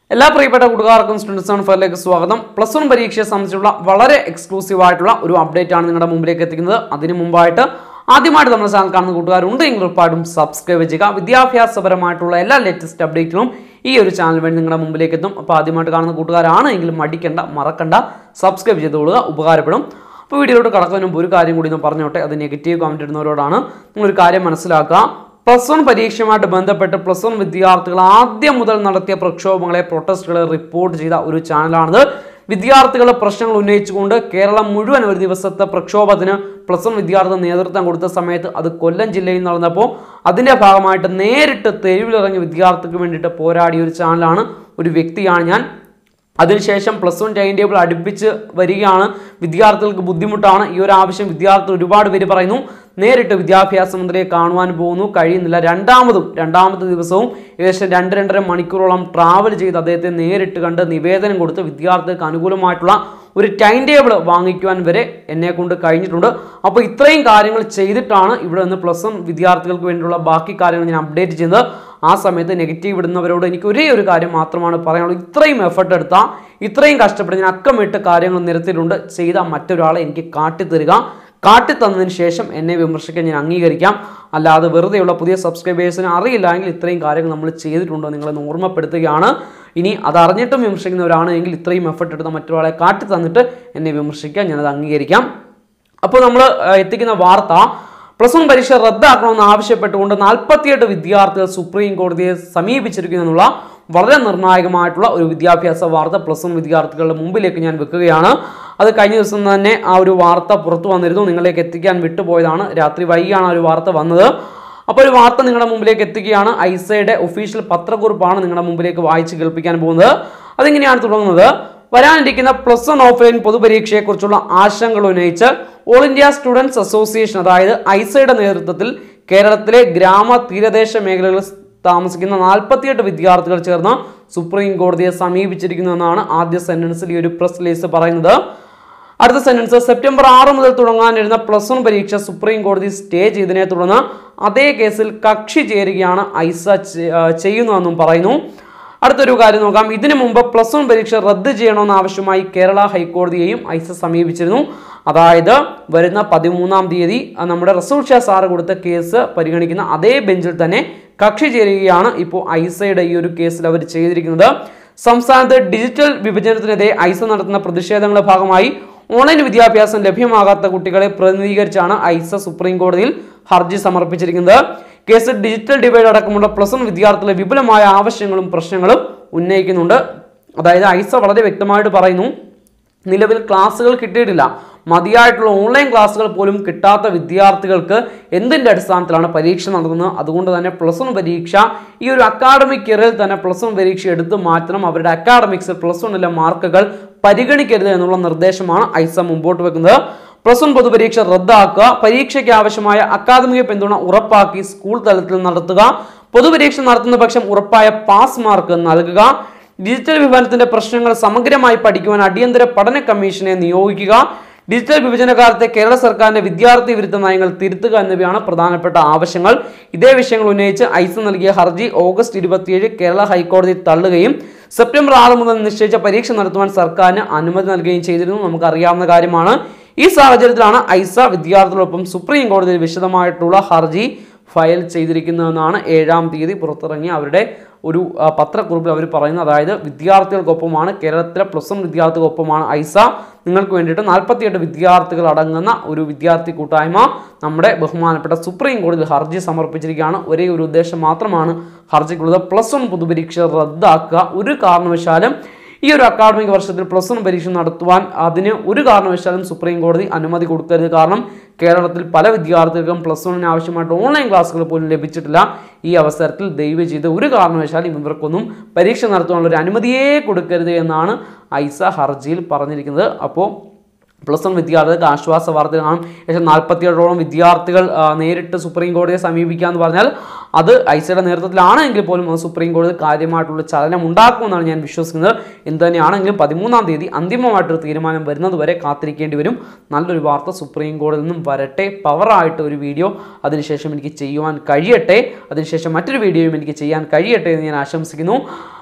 എല്ലാ പ്രിയപ്പെട്ട കൂട്ടുകാർക്കും സ്റ്റുഡൻസ് ഓൺ ഫയറിലേക്ക് സ്വാഗതം പ്ലസ് വൺ പരീക്ഷയെ സംബന്ധിച്ചുള്ള വളരെ എക്സ്ക്ലൂസീവ് ആയിട്ടുള്ള ഒരു അപ്ഡേറ്റ് ആണ് നിങ്ങളുടെ മുമ്പിലേക്ക് എത്തിക്കുന്നത് അതിന് മുമ്പായിട്ട് ആദ്യമായിട്ട് നമ്മുടെ ചാനൽ കാണുന്ന കൂട്ടുകാരുണ്ട് എങ്കിൽ ഉറപ്പായിട്ടും സബ്സ്ക്രൈബ് ചെയ്യുക വിദ്യാഭ്യാസപരമായിട്ടുള്ള എല്ലാ ലേറ്റസ്റ്റ് അപ്ഡേറ്റുകളും ഈ ഒരു ചാനൽ വഴി നിങ്ങളുടെ മുമ്പിലേക്ക് എത്തും അപ്പോൾ ആദ്യമായിട്ട് കാണുന്ന കൂട്ടുകാരാണ് എങ്കിലും മടിക്കണ്ട മറക്കണ്ട സബ്സ്ക്രൈബ് ചെയ്തുകൊള്ളുക ഉപകാരപ്പെടും അപ്പോൾ വീഡിയോയിലോട്ട് കടക്കുന്നതിന് മുമ്പ് ഒരു കാര്യം കൂടി ഒന്ന് പറഞ്ഞോട്ടെ അത് നെഗറ്റീവ് കമൻറ്റ് ഇടുന്നവരോടാണ് നിങ്ങളൊരു കാര്യം മനസ്സിലാക്കുക പ്ലസ് വൺ പരീക്ഷയുമായിട്ട് ബന്ധപ്പെട്ട് പ്ലസ് വൺ വിദ്യാർത്ഥികൾ ആദ്യം മുതൽ നടത്തിയ പ്രക്ഷോഭങ്ങളെ പ്രൊട്ടസ്റ്റുകളെ റിപ്പോർട്ട് ചെയ്ത ഒരു ചാനലാണിത് വിദ്യാർത്ഥികളുടെ പ്രശ്നങ്ങൾ ഉന്നയിച്ചുകൊണ്ട് കേരളം മുഴുവൻ ഒരു ദിവസത്തെ പ്രക്ഷോഭത്തിന് പ്ലസ് വൺ വിദ്യാർത്ഥി നേതൃത്വം കൊടുത്ത സമയത്ത് അത് കൊല്ലം ജില്ലയിൽ നടന്നപ്പോൾ അതിൻ്റെ ഭാഗമായിട്ട് നേരിട്ട് തെരുവിലിറങ്ങി വിദ്യാർത്ഥിക്ക് വേണ്ടിയിട്ട് പോരാടിയ ഒരു ചാനലാണ് ഒരു വ്യക്തിയാണ് ഞാൻ അതിനുശേഷം പ്ലസ് വൺ ടൈം ടേബിൾ അടുപ്പിച്ച് വരികയാണ് വിദ്യാർത്ഥികൾക്ക് ബുദ്ധിമുട്ടാണ് ഈ ഒരു ആവശ്യം വിദ്യാർത്ഥികൾ ഒരുപാട് പേര് പറയുന്നു നേരിട്ട് വിദ്യാഭ്യാസ മന്ത്രിയെ കാണുവാൻ പോകുന്നു കഴിയുന്നില്ല രണ്ടാമതും രണ്ടാമത്തെ ദിവസവും ഏകദേശം രണ്ട് രണ്ടര മണിക്കൂറോളം ട്രാവൽ ചെയ്ത് അദ്ദേഹത്തെ നേരിട്ട് കണ്ട് നിവേദനം കൊടുത്ത് വിദ്യാർത്ഥികൾക്ക് അനുകൂലമായിട്ടുള്ള ഒരു ടൈം ടേബിൾ വാങ്ങിക്കുവാൻ വരെ എന്നെ കൊണ്ട് കഴിഞ്ഞിട്ടുണ്ട് അപ്പോൾ ഇത്രയും കാര്യങ്ങൾ ചെയ്തിട്ടാണ് ഇവിടെ നിന്ന് പ്ലസ് വൺ വിദ്യാർത്ഥികൾക്ക് വേണ്ടിയുള്ള ബാക്കി കാര്യങ്ങൾ ഞാൻ അപ്ഡേറ്റ് ചെയ്യുന്നത് ആ സമയത്ത് നെഗറ്റീവ് ഇടുന്നവരോട് എനിക്ക് ഒരേ ഒരു കാര്യം മാത്രമാണ് പറയാനുള്ളത് ഇത്രയും എഫർട്ട് എടുത്താൽ ഇത്രയും കഷ്ടപ്പെട്ട് ഞാൻ അക്കമിട്ട് കാര്യങ്ങൾ നിരത്തിയിട്ടുണ്ട് ചെയ്ത മറ്റൊരാളെ എനിക്ക് കാട്ടിത്തരിക കാട്ടിത്തന്നതിന് ശേഷം എന്നെ വിമർശിക്കാൻ ഞാൻ അംഗീകരിക്കാം അല്ലാതെ വെറുതെയുള്ള പുതിയ സബ്സ്ക്രൈബേഴ്സിന് അറിയില്ല എങ്കിൽ ഇത്രയും കാര്യങ്ങൾ നമ്മൾ ചെയ്തിട്ടുണ്ടോ നിങ്ങളെ ഓർമ്മപ്പെടുത്തുകയാണ് ഇനി അത് അറിഞ്ഞിട്ടും വിമർശിക്കുന്നവരാണ് എങ്കിൽ ഇത്രയും എഫർട്ട് എടുത്ത മറ്റൊരാളെ കാട്ടി തന്നിട്ട് എന്നെ വിമർശിക്കാം ഞാനത് അംഗീകരിക്കാം അപ്പോൾ നമ്മൾ എത്തിക്കുന്ന വാർത്ത പ്ലസ് വൺ പരീക്ഷ റദ്ദാക്കണമെന്ന് ആവശ്യപ്പെട്ടുകൊണ്ട് നാൽപ്പത്തിയെട്ട് വിദ്യാർത്ഥികൾ സുപ്രീം കോടതിയെ സമീപിച്ചിരിക്കുന്നു എന്നുള്ള വളരെ നിർണായകമായിട്ടുള്ള ഒരു വിദ്യാഭ്യാസ വാർത്ത പ്ലസ് വൺ വിദ്യാർത്ഥികളുടെ മുമ്പിലേക്ക് ഞാൻ വെക്കുകയാണ് അത് കഴിഞ്ഞ ദിവസം തന്നെ ആ ഒരു വാർത്ത പുറത്തു വന്നിരുന്നു നിങ്ങളിലേക്ക് എത്തിക്കാൻ വിട്ടുപോയതാണ് രാത്രി വൈകിയാണ് ആ ഒരു വാർത്ത വന്നത് അപ്പോൾ ഒരു വാർത്ത നിങ്ങളുടെ മുമ്പിലേക്ക് എത്തിക്കുകയാണ് ഐസയുടെ ഒഫീഷ്യൽ പത്രക്കുറിപ്പാണ് നിങ്ങളുടെ മുമ്പിലേക്ക് വായിച്ച് കേൾപ്പിക്കാൻ പോകുന്നത് അതിങ്ങനെയാണ് തുടങ്ങുന്നത് വരാനിരിക്കുന്ന പ്ലസ് വൺ ഓഫ്ലൈൻ പൊതുപരീക്ഷയെക്കുറിച്ചുള്ള ആശങ്കകൾ ഉന്നയിച്ച് ഓൾ ഇന്ത്യ സ്റ്റുഡൻസ് അസോസിയേഷൻ അതായത് ഐസയുടെ നേതൃത്വത്തിൽ കേരളത്തിലെ ഗ്രാമ തീരദേശ മേഖലകളിൽ താമസിക്കുന്ന നാൽപ്പത്തിയെട്ട് വിദ്യാർത്ഥികൾ ചേർന്ന് സുപ്രീം കോടതിയെ സമീപിച്ചിരിക്കുന്നു എന്നാണ് ആദ്യ സെന്റൻസിൽ ഈ ഒരു പ്രസ് റിലീസ് പറയുന്നത് അടുത്ത സെന്റൻസ് സെപ്റ്റംബർ ആറ് മുതൽ തുടങ്ങാനിരുന്ന പ്ലസ് വൺ പരീക്ഷ സുപ്രീം കോടതി സ്റ്റേ ചെയ്തതിനെ തുടർന്ന് അതേ കേസിൽ കക്ഷി ചേരുകയാണ് ഐസ ചെ- ആ, ചെയ്യുന്നതെന്നും പറയുന്നു അടുത്തൊരു കാര്യം നോക്കാം ഇതിനു മുമ്പ് പ്ലസ് വൺ പരീക്ഷ റദ്ദ് ചെയ്യണമെന്ന ആവശ്യമായി കേരള ഹൈക്കോടതിയെയും ഐസ സമീപിച്ചിരുന്നു അതായത് വരുന്ന പതിമൂന്നാം തീയതി ആ, നമ്മുടെ റസൂൽ ഷാ സാറ് കൊടുത്ത കേസ് പരിഗണിക്കുന്ന അതേ ബെഞ്ചിൽ തന്നെ കക്ഷി ചേരുകയാണ് ഇപ്പോൾ ഐസയുടെ ഈ ഒരു കേസിൽ അവർ ചെയ്തിരിക്കുന്നത് സംസ്ഥാനത്ത് ഡിജിറ്റൽ വിഭജനത്തിനെതിരെ ഐസ നടത്തുന്ന പ്രതിഷേധങ്ങളുടെ ഭാഗമായി ഓൺലൈൻ വിദ്യാഭ്യാസം ലഭ്യമാകാത്ത കുട്ടികളെ പ്രതിനിധീകരിച്ചാണ് ഐസ സുപ്രീം കോടതിയിൽ ഹർജി സമർപ്പിച്ചിരിക്കുന്നത് കേസ് ഡിജിറ്റൽ ഡിവൈഡ് അടക്കമുള്ള പ്ലസ് വൺ വിദ്യാർത്ഥികളെ വിപുലമായ ആവശ്യങ്ങളും പ്രശ്നങ്ങളും ഉന്നയിക്കുന്നുണ്ട് അതായത് ഐസ വളരെ വ്യക്തമായിട്ട് പറയുന്നു നിലവിൽ ക്ലാസ്സുകൾ കിട്ടിയിട്ടില്ല മതിയായിട്ടുള്ള ഓൺലൈൻ ക്ലാസ്സുകൾ പോലും കിട്ടാത്ത വിദ്യാർത്ഥികൾക്ക് എന്തിൻ്റെ അടിസ്ഥാനത്തിലാണ് പരീക്ഷ നടത്തുന്നത് അതുകൊണ്ട് തന്നെ പ്ലസ് വൺ പരീക്ഷ ഈ ഒരു അക്കാഡമിക് ഇയറിൽ തന്നെ പ്ലസ് വൺ പരീക്ഷ എടുത്തു മാറ്റണം അവരുടെ അക്കാഡമിക്സ് പ്ലസ് വണ്ണിലെ മാർക്കുകൾ പരിഗണിക്കരുത് എന്നുള്ള നിർദ്ദേശമാണ് ഐസ മുമ്പോട്ട് വെക്കുന്നത് പ്ലസ് വൺ പൊതുപരീക്ഷ റദ്ദാക്കുക പരീക്ഷയ്ക്ക് ആവശ്യമായ അക്കാദമിക പിന്തുണ ഉറപ്പാക്കി സ്കൂൾ തലത്തിൽ നടത്തുക പൊതുപരീക്ഷ നടത്തുന്ന പക്ഷം ഉറപ്പായ പാസ് മാർക്ക് നൽകുക ഡിജിറ്റൽ വിഭജനത്തിന്റെ പ്രശ്നങ്ങൾ സമഗ്രമായി പഠിക്കുവാൻ അടിയന്തര പഠന കമ്മീഷനെ നിയോഗിക്കുക ഡിജിറ്റൽ വിഭജനകാലത്തെ കേരള സർക്കാരിന്റെ വിദ്യാർത്ഥി വിരുദ്ധ നയങ്ങൾ തിരുത്തുക എന്നിവയാണ് പ്രധാനപ്പെട്ട ആവശ്യങ്ങൾ ഇതേ വിഷയങ്ങൾ ഉന്നയിച്ച് ഐസ നൽകിയ ഹർജി ഓഗസ്റ്റ് ഇരുപത്തിയേഴ് കേരള ഹൈക്കോടതി തള്ളുകയും സെപ്റ്റംബർ ആറ് മുതൽ നിശ്ചയിച്ച പരീക്ഷ നടത്തുവാൻ സർക്കാരിന് അനുമതി നൽകുകയും ചെയ്തിരുന്നു നമുക്കറിയാവുന്ന കാര്യമാണ് ഈ സാഹചര്യത്തിലാണ് ഐസ വിദ്യാർത്ഥികളൊപ്പം സുപ്രീം കോടതിയിൽ വിശദമായിട്ടുള്ള ഹർജി ഫയൽ ചെയ്തിരിക്കുന്നതെന്നാണ് ഏഴാം തീയതി പുറത്തിറങ്ങിയ അവരുടെ ഒരു ആ, പത്രക്കുറിപ്പിൽ അവർ പറയുന്നത് അതായത് വിദ്യാർത്ഥികൾക്കൊപ്പമാണ് കേരളത്തിലെ പ്ലസ് വൺ വിദ്യാർത്ഥികൾക്കൊപ്പമാണ് ഐസ നിങ്ങൾക്ക് വേണ്ടിയിട്ട് നാൽപ്പത്തിയെട്ട് വിദ്യാർത്ഥികൾ അടങ്ങുന്ന ഒരു വിദ്യാർത്ഥി കൂട്ടായ്മ നമ്മുടെ ബഹുമാനപ്പെട്ട സുപ്രീം കോടതിയിൽ ഹർജി സമർപ്പിച്ചിരിക്കുകയാണ് ഒരേ ഒരു ഉദ്ദേശം മാത്രമാണ് ഹർജിക്കുള്ളത് പ്ലസ് വൺ പൊതുപരീക്ഷ റദ്ദാക്കുക ഒരു കാരണവശാലും ഈ ഒരു അക്കാഡമിക് വർഷത്തിൽ പ്ലസ് വൺ പരീക്ഷ നടത്തുവാൻ അതിന് ഒരു കാരണവശാലും സുപ്രീം കോടതി അനുമതി കൊടുക്കരുത് കാരണം കേരളത്തിൽ പല വിദ്യാർത്ഥികൾക്കും പ്ലസ് വണ്ണിന് ആവശ്യമായിട്ട് ഓൺലൈൻ ക്ലാസ്സുകൾ പോലും ലഭിച്ചിട്ടില്ല ഈ അവസരത്തിൽ ദയവ് ചെയ്ത് ഒരു കാരണവശാലും ഇവർക്കൊന്നും പരീക്ഷ നടത്തുവാനുള്ള ഒരു അനുമതിയേ കൊടുക്കരുത് എന്നാണ് ഐസ ഹർജിയിൽ പറഞ്ഞിരിക്കുന്നത് അപ്പോൾ പ്ലസ് വൺ വിദ്യാർത്ഥികൾക്ക് ആശ്വാസ വാർത്ത കാണും ഏകദേശം നാൽപ്പത്തിയേഴോളം വിദ്യാർത്ഥികൾ ആ, നേരിട്ട് സുപ്രീം കോടതിയെ സമീപിക്കുക എന്ന് പറഞ്ഞാൽ അത് ഐസയുടെ നേതൃത്വത്തിലാണെങ്കിൽ പോലും അത് സുപ്രീം കോടതി കാര്യമായിട്ടുള്ള ചലനം ഉണ്ടാക്കുമെന്നാണ് ഞാൻ വിശ്വസിക്കുന്നത് എന്ത് തന്നെയാണെങ്കിലും പതിമൂന്നാം തീയതി അന്തിമമായിട്ടൊരു തീരുമാനം വരുന്നത് വരെ കാത്തിരിക്കേണ്ടി വരും നല്ലൊരു വാർത്ത സുപ്രീം കോടതിയിൽ നിന്നും വരട്ടെ പവറായിട്ട് ഒരു വീഡിയോ അതിനുശേഷം എനിക്ക് ചെയ്യുവാൻ കഴിയട്ടെ അതിനുശേഷം മറ്റൊരു വീഡിയോയും എനിക്ക് ചെയ്യാൻ കഴിയട്ടെ എന്ന് ഞാൻ ആശംസിക്കുന്നു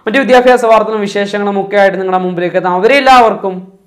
മറ്റു വിദ്യാഭ്യാസ വാർത്തകളും വിശേഷങ്ങളും ഒക്കെ ആയിട്ട് നിങ്ങളുടെ മുമ്പിലേക്ക് എത്താം അവരെല്ലാവർക്കും